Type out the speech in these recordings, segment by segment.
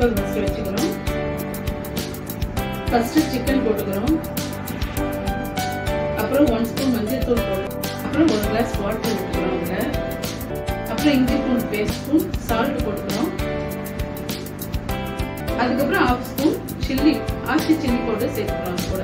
cooker first வச்சுக்கிறோம் first chicken போட்டுக்கிறோம் அப்புறம் ஒன் ஸ்பூன் மஞ்சள் தூள் போட்டு அப்புறம் ஒரு கிளாஸ் வாட்டர் விட்டுக்கிறோம் அதில் அப்புறம் இஞ்சி பூண்டு பேஸ்ட் ஸ்பூன் சால்ட் போட்டுக்கிறோம் அதுக்கப்புறம் half spoon chilli Aachi chilli powder சேர்த்துக்கிறோம் கூட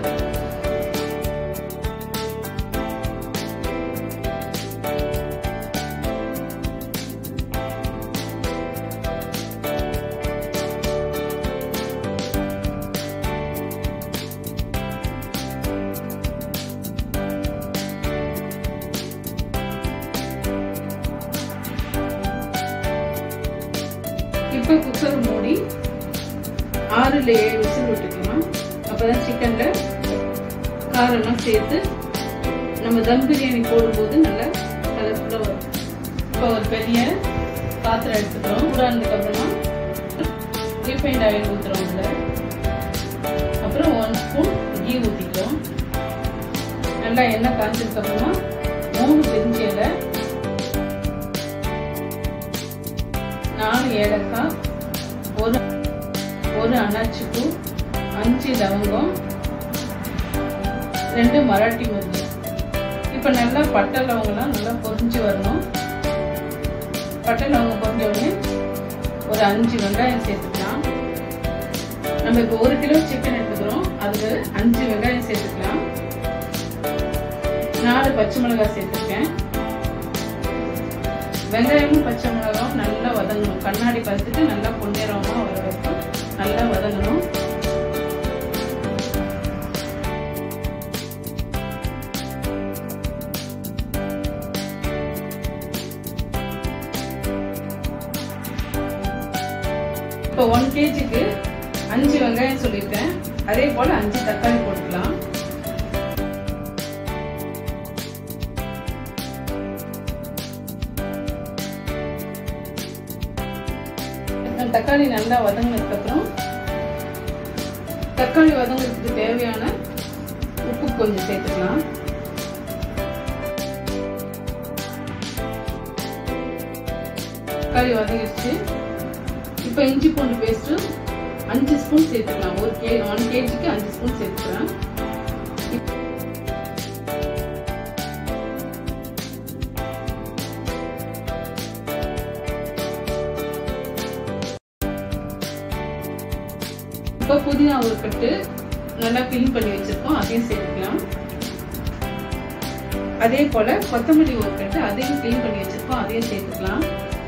இப்போ குக்கர் மூடி ஆறுல ஏழு விசில் விட்டுக்கலாம் அப்பதான் சிக்கன்ல காரெல்லாம் சேர்த்து நம்ம தம் பிரியாணி போடும்போது நல்லா கலர்ஃபுல்லாக வரும் இப்போ ஒரு பெரிய பாத்திரம் எடுத்துக்கிறோம் சூடானதுக்கு அப்புறமா ரீஃபைண்ட் ஆயில் ஊற்றுறோம் அதில் அப்புறம் ஒன் ஸ்பூன் கீ ஊற்றிக்கிறோம் நல்லா எண்ணெய் காய்ச்சதுக்கு அப்புறமா மூணு பிரிஞ்சி இலை நாலு ஏலக்காய் ஒரு ஒரு அன்னாச்சி பூ அஞ்சு லவங்கம் ரெண்டு மராட்டி மல்லி இப்போ நல்லா பட்டை லவங்கெல்லாம் நல்லா பொரிஞ்சு வரணும் பட்டை லவங்கம் பொரிஞ்ச உடனே ஒரு அஞ்சு வெங்காயம் சேர்த்துக்கலாம் நம்ம இப்போ ஒரு கிலோ சிக்கன் எடுத்துக்கிறோம் அதுக்கு அஞ்சு வெங்காயம் சேர்த்துக்கலாம் நாலு பச்சை மிளகாய் சேர்த்துருக்கேன் வெங்காயமும் பச்சை மிளகாவும் நல்லா வதங்கணும் கண்ணாடி பழுத்துட்டு நல்லா பொன்னிறமா வர வரைக்கும் நல்லா வதங்கணும் இப்போ ஒன் கேஜிக்கு அஞ்சு வெங்காயம் சொல்லியிருக்கேன் அதே போல அஞ்சு தக்காளி போட்டுக்கலாம் தக்காளி நல்லா வதங்கினதுக்கு அப்புறம் தக்காளி வதங்குறதுக்கு தேவையான உப்பு கொஞ்சம் சேர்த்துக்கலாம் தக்காளி வதங்கிடுச்சு இப்போ இஞ்சி பூண்டு பேஸ்ட்டு அஞ்சு ஸ்பூன் சேர்த்துக்கலாம் ஒரு கே ஒன் கேஜிக்கு அஞ்சு ஸ்பூன் சேர்த்துக்கலாம் இப்போ புதினா ஒரு கட்டு நல்லா கிளீன் பண்ணி வச்சிருக்கோம் அதையும் சேர்த்துக்கலாம் அதே போல கொத்தமல்லி ஒரு கட்டு அதையும் கிளீன் பண்ணி வச்சிருக்கோம் அதையும் சேர்த்துக்கலாம்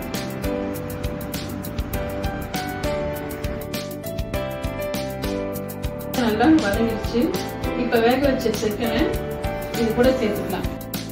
நல்லா வதங்கிடுச்சு இப்ப வேக வச்ச சிக்கனை இது கூட சேர்த்துக்கலாம்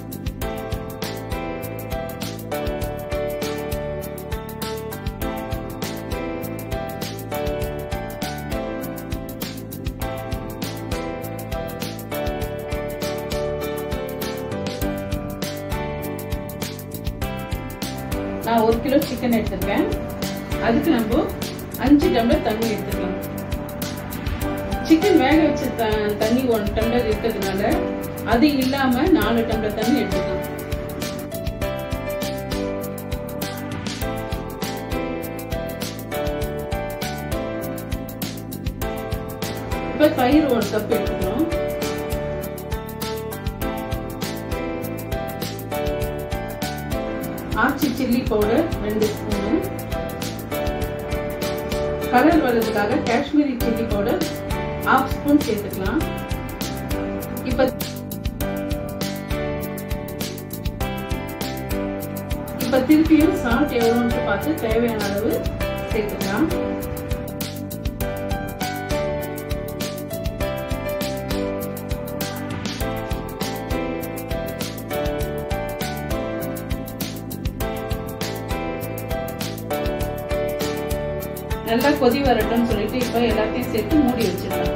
நான் ஒரு கிலோ சிக்கன் எடுத்திருக்கேன் அதுக்கு நம்ம அஞ்சு டம்ளர் தண்ணி எடுத்துக்கலாம் சிக்கன் வேக வச்ச தண்ணி ஒன் டம்ளர் இருக்கிறதுனால அது இல்லாம நாலு டம்ளர் தண்ணி எடுத்துக்கலாம் இப்ப தயிர் ஒரு கப் எடுத்துக்கிறோம் ஆச்சி சில்லி பவுடர் ரெண்டு ஸ்பூனு கலர் வர்றதுக்காக Kashmiri chilli powder half spoon சேர்த்துக்கலாம் இப்ப இப்ப திருப்பியும் சால்ட் எவ்வளோன்ட்டு பார்த்து தேவையான அளவு சேர்த்துக்கலாம் நல்லா கொதி வரட்டும்னு சொல்லிட்டு இப்ப எல்லாத்தையும் சேர்த்து மூடி வச்சிடலாம்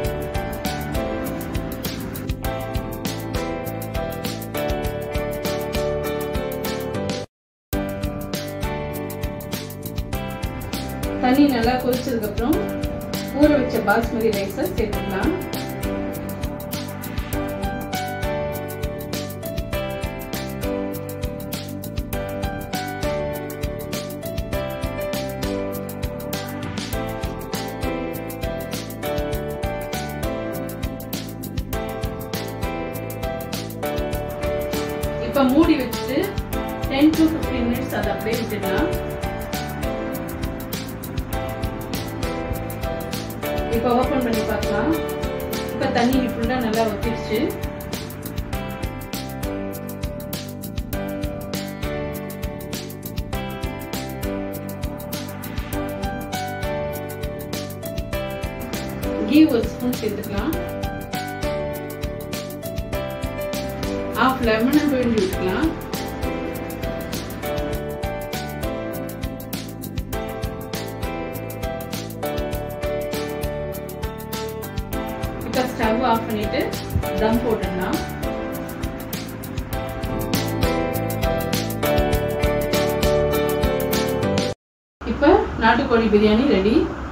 தண்ணி நல்லா கொதிச்சதுக்கு அப்புறம் ஊற வச்ச பாஸ்மதி ரைஸை சேர்த்துக்கலாம் மூடி வச்சுட்டு டென் டு ஃபிஃப்டீன் மினிட்ஸ் அதை அப்படியே விட்டுடலாம் இப்போ ஓப்பன் பண்ணி பார்க்கலாம் இப்போ தண்ணி ஃபுல்லாக நல்லா வத்திருச்சு கீ ஒரு ஸ்பூன் சேர்த்துக்கலாம் ஆஃப் லெமனை பிழிஞ்சு விட்டுக்கலாம் இப்போ ஸ்டவ் ஆஃப் பண்ணிட்டு தம் போட்டுடலாம் இப்போ நாட்டுக்கோழி பிரியாணி ரெடி